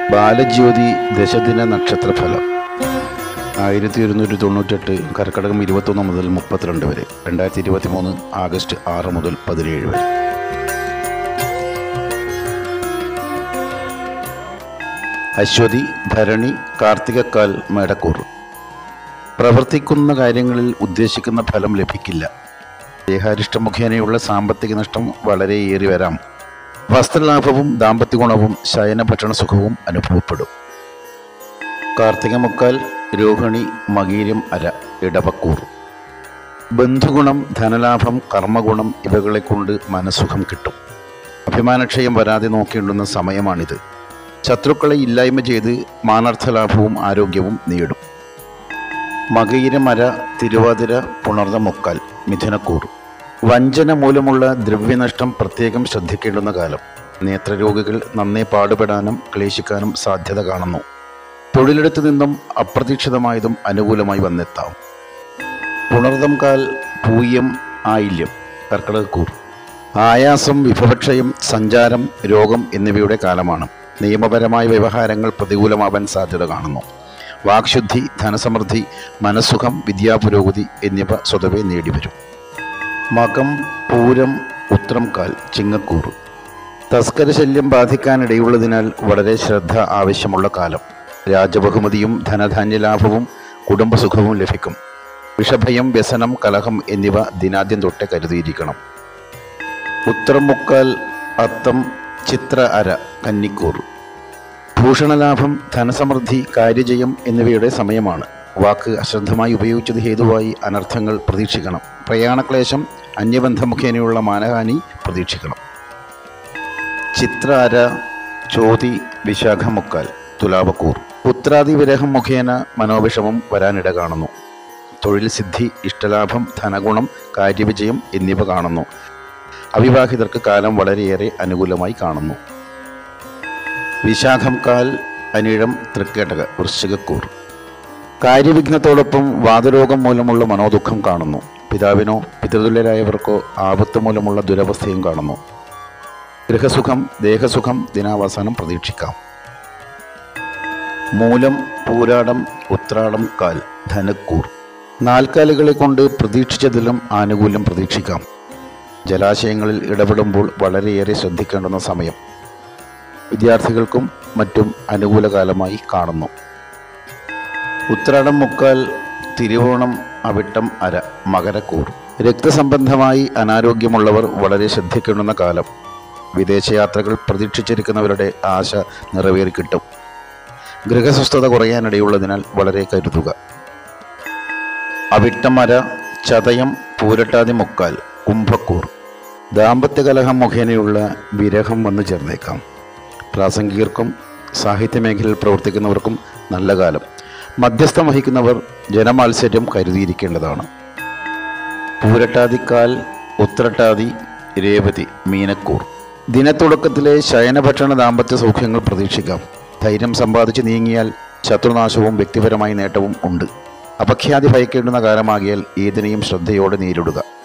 ബാലജ്യോതി ദശദിന നക്ഷത്രഫലം ആയിരത്തി ഒരുന്നൂറ്റി തൊണ്ണൂറ്റെട്ട് കർക്കടകം ഇരുപത്തൊന്ന് മുതൽ മുപ്പത്തിരണ്ട് വരെ രണ്ടായിരത്തി ഇരുപത്തി മൂന്ന് ആഗസ്റ്റ് ആറ് മുതൽ പതിനേഴ് വരെ അശ്വതി ഭരണി കാർത്തികക്കാൽ മേടക്കൂർ പ്രവർത്തിക്കുന്ന കാര്യങ്ങളിൽ ഉദ്ദേശിക്കുന്ന ഫലം ലഭിക്കില്ല ദേഹാരിഷ്ട മുഖേനയുള്ള സാമ്പത്തിക നഷ്ടം വളരെ ഏറി വരാം വസ്ത്രലാഭവും ദാമ്പത്യ ഗുണവും ശയന ഭക്ഷണ സുഖവും അനുഭവപ്പെടും കാർത്തിക മുക്കാൽ രോഹിണി മകീരം അര ഇടവക്കൂർ ബന്ധുഗുണം ധനലാഭം കർമ്മഗുണം ഇവകളെ കൊണ്ട് മനസുഖം കിട്ടും അഭിമാനക്ഷയം വരാതെ നോക്കേണ്ടുന്ന സമയമാണിത് ശത്രുക്കളെ ഇല്ലായ്മ ചെയ്ത് മാനാർത്ഥലാഭവും ആരോഗ്യവും നേടും മകയിരമര തിരുവാതിര പുണർന്ന മുക്കാൽ മിഥുനക്കൂർ വഞ്ചന മൂലമുള്ള ദ്രവ്യനഷ്ടം പ്രത്യേകം ശ്രദ്ധിക്കേണ്ടുന്ന കാലം നേത്രരോഗികൾ നന്നേ പാടുപെടാനും ക്ലേശിക്കാനും സാധ്യത കാണുന്നു തൊഴിലിടത്തു നിന്നും അപ്രതീക്ഷിതമായതും അനുകൂലമായി വന്നെത്താം പുണർദം കാൽ പൂയം ആയില്യം കർക്കിടകക്കൂർ ആയാസം വിഭവക്ഷയം സഞ്ചാരം രോഗം എന്നിവയുടെ കാലമാണ് നിയമപരമായ വ്യവഹാരങ്ങൾ പ്രതികൂലമാവാൻ സാധ്യത കാണുന്നു വാക്ശുദ്ധി ധനസമൃദ്ധി മനസ്സുഖം വിദ്യാപുരോഗതി എന്നിവ സ്വതവേ നേടിവരും മകം പൂരം ഉത്രം കാൽ ചിങ്ങക്കൂർ തസ്കര ശല്യം ബാധിക്കാനിടയുള്ളതിനാൽ വളരെ ശ്രദ്ധ ആവശ്യമുള്ള കാലം രാജബഹുമതിയും ധനധാന്യലാഭവും കുടുംബസുഖവും ലഭിക്കും വിഷഭയം വ്യസനം കലഹം എന്നിവ ദിനാദ്യം തൊട്ട് കരുതിയിരിക്കണം ഉത്തരം മുക്കാൽ അത്തം ചിത്ര അര കന്നിക്കൂർ ഭൂഷണലാഭം ധനസമൃദ്ധി കാര്യജയം എന്നിവയുടെ സമയമാണ് വാക്ക് അശ്രദ്ധമായി ഉപയോഗിച്ചത് ഹേതുവായി അനർത്ഥങ്ങൾ പ്രതീക്ഷിക്കണം പ്രയാണക്ലേശം അന്യബന്ധ മുഖേനയുള്ള മാനഹാനി പ്രതീക്ഷിക്കണം ചിത്ര അര ചോതി വിശാഖമുക്കാൽ തുലാവക്കൂർ പുത്രാദി വിരഹം മുഖേന മനോവിഷമം വരാനിട കാണുന്നു തൊഴിൽ സിദ്ധി ഇഷ്ടലാഭം ധനഗുണം കാര്യവിജയം എന്നിവ കാണുന്നു അവിവാഹിതർക്ക് കാലം വളരെയേറെ അനുകൂലമായി കാണുന്നു വിശാഖം കാൽ അനിഴം തൃക്കേട്ടക വൃശ്ചികക്കൂർ കാര്യവിഘ്നത്തോടൊപ്പം വാതരോഗം മൂലമുള്ള മനോദുഃഖം കാണുന്നു പിതാവിനോ പിതൃതുല്യരായവർക്കോ ആപത്ത് മൂലമുള്ള ദുരവസ്ഥയും കാണുന്നു ഗൃഹസുഖം ദേഹസുഖം ദിനാവസാനം പ്രതീക്ഷിക്കാം മൂലം പൂരാടം ഉത്രാടം കാൽ ധനക്കൂർ നാൽക്കാലികളെ കൊണ്ട് പ്രതീക്ഷിച്ചതിലും ആനുകൂല്യം പ്രതീക്ഷിക്കാം ജലാശയങ്ങളിൽ ഇടപെടുമ്പോൾ വളരെയേറെ ശ്രദ്ധിക്കേണ്ടുന്ന സമയം വിദ്യാർത്ഥികൾക്കും മറ്റും അനുകൂല കാലമായി കാണുന്നു ഉത്രാടം മുക്കാൽ തിരുവോണം അവിട്ടം അര മകരക്കൂർ രക്തസംബന്ധമായി അനാരോഗ്യമുള്ളവർ വളരെ ശ്രദ്ധിക്കേണ്ടുന്ന കാലം വിദേശയാത്രകൾ പ്രതീക്ഷിച്ചിരിക്കുന്നവരുടെ ആശ നിറവേറി കിട്ടും ഗൃഹസ്വസ്ഥത കുറയാനിടയുള്ളതിനാൽ വളരെ കരുതുക അവിട്ടമര ചതയം പൂരട്ടാതി മുക്കാൽ കുംഭക്കൂർ ദാമ്പത്യകലഹം മുഖേനയുള്ള വിരഹം വന്നു ചേർന്നേക്കാം പ്രാസംഗികർക്കും സാഹിത്യമേഖലയിൽ പ്രവർത്തിക്കുന്നവർക്കും നല്ല കാലം മധ്യസ്ഥം വഹിക്കുന്നവർ ജനമാത്സര്യം കരുതിയിരിക്കേണ്ടതാണ് പൂരട്ടാതിക്കാൽ ഉത്രട്ടാതി രേവതി മീനക്കൂർ ദിനത്തുടക്കത്തിലെ ശയനഭക്ഷണ ദാമ്പത്യ സൗഖ്യങ്ങൾ പ്രതീക്ഷിക്കാം ധൈര്യം സമ്പാദിച്ച് നീങ്ങിയാൽ ശത്രുനാശവും വ്യക്തിപരമായ നേട്ടവും ഉണ്ട് അപഖ്യാതി ഭയക്കേണ്ടുന്ന കാലമാകിയാൽ ഏതിനെയും ശ്രദ്ധയോടെ നേരിടുക